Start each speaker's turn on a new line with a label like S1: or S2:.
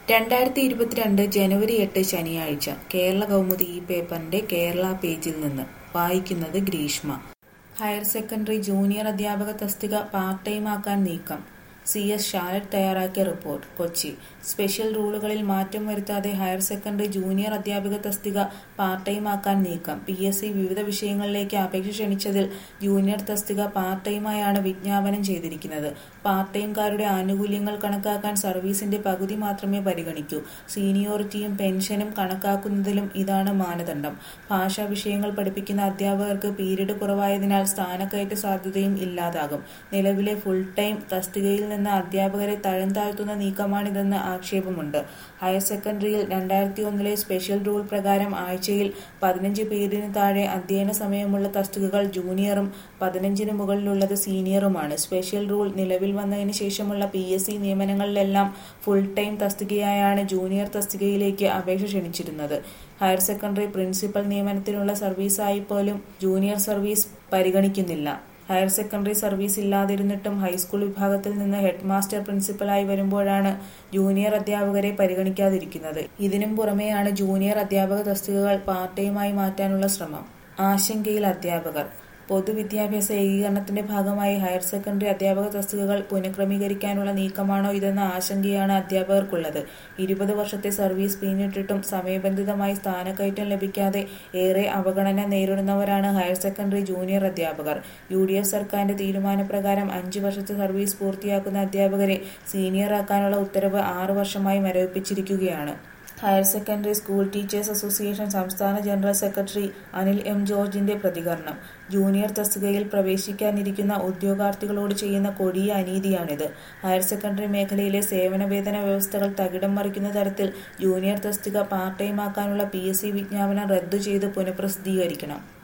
S1: രണ്ടായിരത്തി ഇരുപത്തിരണ്ട് ജനുവരി എട്ട് ശനിയാഴ്ച കേരള കൗമുദി ഈ പേപ്പറിന്റെ കേരള പേജിൽ നിന്ന് വായിക്കുന്നത് ഗ്രീഷ്മ ഹയർ സെക്കൻഡറി ജൂനിയർ അധ്യാപക തസ്തിക പാർട്ട് ടൈം ആക്കാൻ നീക്കം സി എസ് ഷാലറ്റ് തയ്യാറാക്കിയ റിപ്പോർട്ട് കൊച്ചി സ്പെഷ്യൽ റൂളുകളിൽ മാറ്റം വരുത്താതെ ഹയർ സെക്കൻഡറി ജൂനിയർ അധ്യാപക തസ്തിക പാർട്ട് ടൈം ആക്കാൻ നീക്കം പി എസ് സി വിവിധ വിഷയങ്ങളിലേക്ക് അപേക്ഷ ക്ഷണിച്ചതിൽ ജൂനിയർ തസ്തിക പാർട്ട് ടൈമായാണ് വിജ്ഞാപനം ചെയ്തിരിക്കുന്നത് പാർട്ട് ടൈംകാരുടെ ആനുകൂല്യങ്ങൾ കണക്കാക്കാൻ സർവീസിന്റെ പകുതി മാത്രമേ പരിഗണിക്കൂ സീനിയോറിറ്റിയും പെൻഷനും കണക്കാക്കുന്നതിലും ഇതാണ് മാനദണ്ഡം ഭാഷാ വിഷയങ്ങൾ പഠിപ്പിക്കുന്ന അധ്യാപകർക്ക് പീരീഡ് കുറവായതിനാൽ സ്ഥാനക്കയറ്റ സാധ്യതയും ഇല്ലാതാകും നിലവിലെ ഫുൾ ടൈം തസ്തികയിൽ നിന്ന് അധ്യാപകരെ തരം താഴ്ത്തുന്ന നീക്കമാണിതെന്ന് ആക്ഷേപമുണ്ട് ഹയർ സെക്കൻഡറിയിൽ രണ്ടായിരത്തി ഒന്നിലെ സ്പെഷ്യൽ റൂൾ പ്രകാരം ആഴ്ചയിൽ പതിനഞ്ച് പേരിന് താഴെ അധ്യയന സമയമുള്ള തസ്തികകൾ ജൂനിയറും പതിനഞ്ചിന് മുകളിലുള്ളത് സീനിയറുമാണ് സ്പെഷ്യൽ റൂൾ നിലവിൽ വന്നതിന് ശേഷമുള്ള പി എസ് സി നിയമനങ്ങളിലെല്ലാം ഫുൾ ടൈം തസ്തികയായാണ് ജൂനിയർ തസ്തികയിലേക്ക് അപേക്ഷ ക്ഷണിച്ചിരുന്നത് ഹയർ സെക്കൻഡറി പ്രിൻസിപ്പൽ നിയമനത്തിനുള്ള സർവീസായി പോലും ജൂനിയർ സർവീസ് പരിഗണിക്കുന്നില്ല ഹയർ സെക്കൻഡറി സർവീസ് ഇല്ലാതിരുന്നിട്ടും ഹൈസ്കൂൾ വിഭാഗത്തിൽ നിന്ന് ഹെഡ് മാസ്റ്റർ പ്രിൻസിപ്പലായി വരുമ്പോഴാണ് ജൂനിയർ അധ്യാപകരെ പരിഗണിക്കാതിരിക്കുന്നത് ഇതിനും പുറമെയാണ് ജൂനിയർ അധ്യാപക തസ്തികകൾ പാർട്ട് ടൈമായി മാറ്റാനുള്ള ശ്രമം ആശങ്കയിൽ അധ്യാപകർ പൊതുവിദ്യാഭ്യാസ ഏകീകരണത്തിന്റെ ഭാഗമായി ഹയർ സെക്കൻഡറി അധ്യാപക തസ്തികകൾ പുനഃക്രമീകരിക്കാനുള്ള നീക്കമാണോ ഇതെന്ന ആശങ്കയാണ് അധ്യാപകർക്കുള്ളത് ഇരുപത് വർഷത്തെ സർവീസ് പിന്നിട്ടിട്ടും സമയബന്ധിതമായി സ്ഥാനക്കയറ്റം ലഭിക്കാതെ ഏറെ അവഗണന നേരിടുന്നവരാണ് ഹയർ സെക്കൻഡറി ജൂനിയർ അധ്യാപകർ യു ഡി എഫ് സർക്കാരിന്റെ തീരുമാനപ്രകാരം അഞ്ചു വർഷത്തെ സർവീസ് പൂർത്തിയാക്കുന്ന അധ്യാപകരെ സീനിയറാക്കാനുള്ള ഉത്തരവ് ആറു വർഷമായി മരവിപ്പിച്ചിരിക്കുകയാണ് higher secondary school teachers association സംസ്ഥാന ജനറൽ സെക്രട്ടറി അനിൽ എം ജോർജിന്റെ പ്രതികരണം ജൂനിയർ തസ്തികയിൽ പ്രവേശിക്കാനിരിക്കുന്ന ഉദ്യോഗാർത്ഥികളോട് ചെയ്യുന്ന കൊടിയ അനീതിയാണിത് ഹയർ സെക്കൻഡറി മേഖലയിലെ സേവന വേതന വ്യവസ്ഥകൾ തകിടം മറിക്കുന്ന തരത്തിൽ ജൂനിയർ തസ്തിക പാർട്ട് ടൈം ആക്കാനുള്ള പി എസ് സി വിജ്ഞാപനം റദ്ദു ചെയ്ത് പുനഃപ്രസിദ്ധീകരിക്കണം